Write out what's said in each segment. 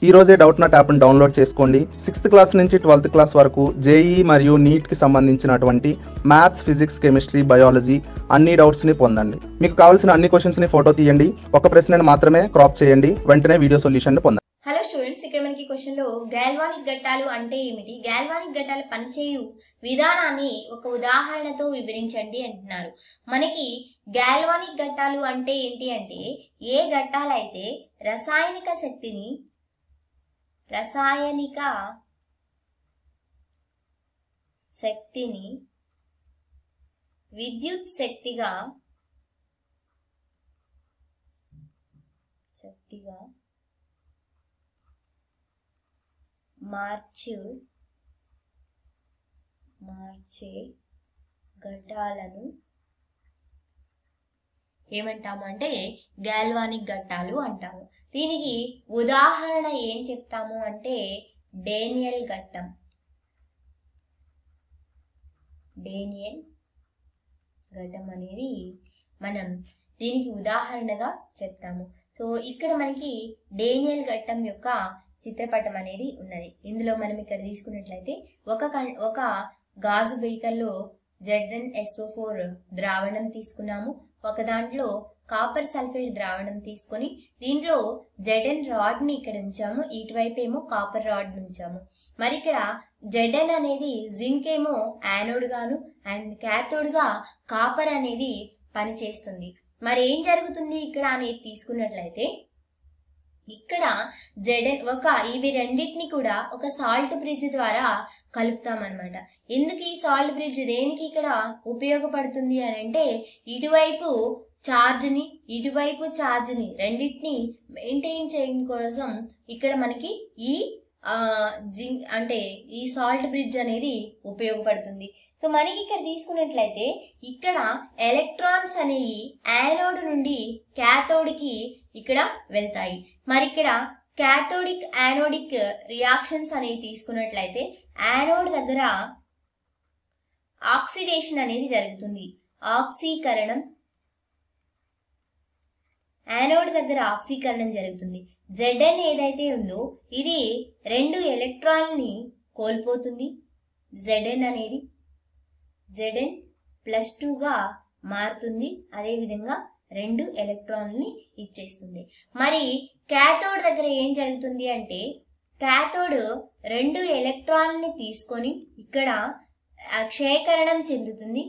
ఈ రోజే Doubtnut యాప్ని డౌన్లోడ్ చేసుకోండి సిక్స్త్ క్లాస్ నుంచి ట్వెల్త్ క్లాస్ వరకు జేఈ మరియు నీట్కి సంబంధించినటువంటి మ్యాథ్స్ ఫిజిక్స్ కెమిస్ట్రీ బయాలజీ అన్ని డౌట్స్ని పొందండి మీకు కావాల్సిన అన్ని క్వశ్చన్స్ని ఫోటో తీయండి ఒక ప్రశ్నను మాత్రమే క్రాప్ చేయండి వెంటనే వీడియో సొల్యూషన్ పొందండి హలో స్టూడెంట్స్ ఇక్కడ మనకి క్వశ్చన్ లో గాల్వానిక్ ఘట్టాలు అంటే ఏమిటి గాల్వానిక్ ఘట్టాలు పనిచేయు విధానాన్ని ఒక ఉదాహరణతో వివరించండి అంటున్నారు మనకి గాల్వానిక్ ఘట్టాలు అంటే ఏంటి అంటే ఏ ఘట్టాలైతే రసాయనిక శక్తిని రసాయనిక శక్తిని విద్యుత్ శక్తిగా శక్తిగా మార్చు మార్చే ఘట్టాలను ఏమంటాము అంటే గాల్వానిక్ ఘట్టాలు అంటాము దీనికి ఉదాహరణ ఏం చెప్తాము అంటే డేనియల్ ఘట్టం డేనియల్ ఘట్టం అనేది మనం దీనికి ఉదాహరణగా చెప్తాము సో ఇక్కడ మనకి డేనియల్ ఘట్టం యొక్క చిత్రపటం అనేది ఉన్నది ఇందులో మనం ఇక్కడ తీసుకున్నట్లయితే ఒక కన్- ఒక గాజు బీకర్లో జెడ్ఎన్ ఎస్ఓ ఫోర్ ద్రావణం తీసుకున్నాము ఒక దాంట్లో కాపర్ సల్ఫేట్ ద్రావణం తీసుకొని దీంట్లో జెడెన్ రాడ్ ని ఇక్కడ ఉంచాము ఇటువైపు ఏమో కాపర్ రాడ్ ఉంచాము మరి ఇక్కడ జెడెన్ అనేది జింక్ ఏమో యానోడ్ గాను అండ్ క్యాథోడ్ గా కాపర్ అనేది పనిచేస్తుంది మరి ఏం జరుగుతుంది ఇక్కడ అనేది తీసుకున్నట్లయితే ఇక్కడ జెడెన్ ఒక ఇవి రెండింటిని కూడా ఒక సాల్ట్ బ్రిడ్జ్ ద్వారా కలుపుతామన్నమాట ఎందుకు ఈ సాల్ట్ బ్రిడ్జ్ దేనికి ఇక్కడ ఉపయోగపడుతుంది అని అంటే ఇటువైపు ఛార్జ్ని ఇటువైపు ఛార్జ్ని రెండింటిని మెయింటైన్ చేయడం కోసం ఇక్కడ మనకి ఈ ఆ, జింక్ అంటే ఈ సాల్ట్ బ్రిడ్జ్ అనేది ఉపయోగపడుతుంది సో మనకి ఇక్కడ తీసుకున్నట్లయితే ఇక్కడ ఎలక్ట్రాన్స్ అనేవి యానోడ్ నుండి క్యాథోడ్కి ఇక్కడ వెళ్తాయి మరి ఇక్కడ క్యాథోడిక్ యానోడిక్ రియాక్షన్స్ అనేవి తీసుకున్నట్లయితే యానోడ్ దగ్గర ఆక్సిడేషన్ అనేది జరుగుతుంది ఆక్సీకరణం యానోడ్ దగ్గర ఆక్సీకరణం జరుగుతుంది జెడ్ఎన్ ఏదైతే ఉందో ఇది రెండు ఎలక్ట్రాన్ని కోల్పోతుంది జెడ్ఎన్ అనేది జెడ్ఎన్ ప్లస్ టూగా మారుతుంది అదేవిధంగా రెండు ఎలక్ట్రాన్ని ఇచ్చేస్తుంది మరి క్యాథోడ్ దగ్గర ఏం జరుగుతుంది అంటే క్యాథోడ్ రెండు ఎలక్ట్రాన్ని తీసుకొని ఇక్కడ ఆ, క్షేకరణం చెందుతుంది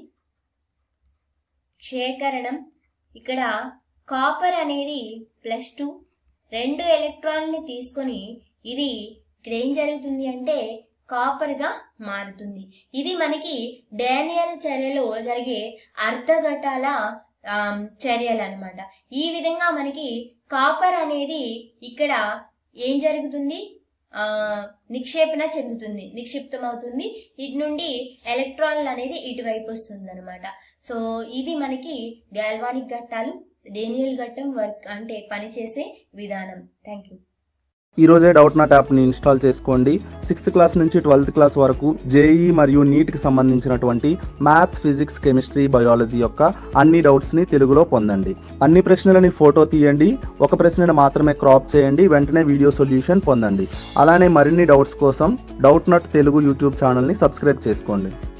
క్షేకరణం ఇక్కడ కాపర్ అనేది ప్లస్ టూ రెండు ఎలక్ట్రాన్ని తీసుకొని ఇది ఇక్కడ ఏం జరుగుతుంది అంటే కాపర్ గా మారుతుంది ఇది మనకి డానియల్ చర్యలో జరిగే అర్ధఘటాల చర్యలు అనమాట ఈ విధంగా మనకి కాపర్ అనేది ఇక్కడ ఏం జరుగుతుంది ఆ నిక్షేపణ చెందుతుంది నిక్షిప్తం అవుతుంది ఇటు నుండి ఎలక్ట్రాన్లు అనేది ఇటువైపు వస్తుంది అనమాట సో ఇది మనకి గాల్వానిక్ ఘట్టాలు డేనియల్ ఘట్టం వర్క్ అంటే పనిచేసే విధానం థ్యాంక్ యూ ఈ రోజే డౌట్ నాట్ యాప్ని ఇన్స్టాల్ చేసుకోండి సిక్స్త్ క్లాస్ నుంచి ట్వెల్త్ క్లాస్ వరకు జేఈ మరియు నీట్కి సంబంధించినటువంటి మ్యాథ్స్ ఫిజిక్స్ కెమిస్ట్రీ బయాలజీ యొక్క అన్ని డౌట్స్ని తెలుగులో పొందండి అన్ని ప్రశ్నలని ఫోటో తీయండి ఒక ప్రశ్నను మాత్రమే క్రాప్ చేయండి వెంటనే వీడియో సొల్యూషన్ పొందండి అలానే మరిన్ని డౌట్స్ కోసం డౌట్ నాట్ తెలుగు యూట్యూబ్ ఛానల్ని సబ్స్క్రైబ్ చేసుకోండి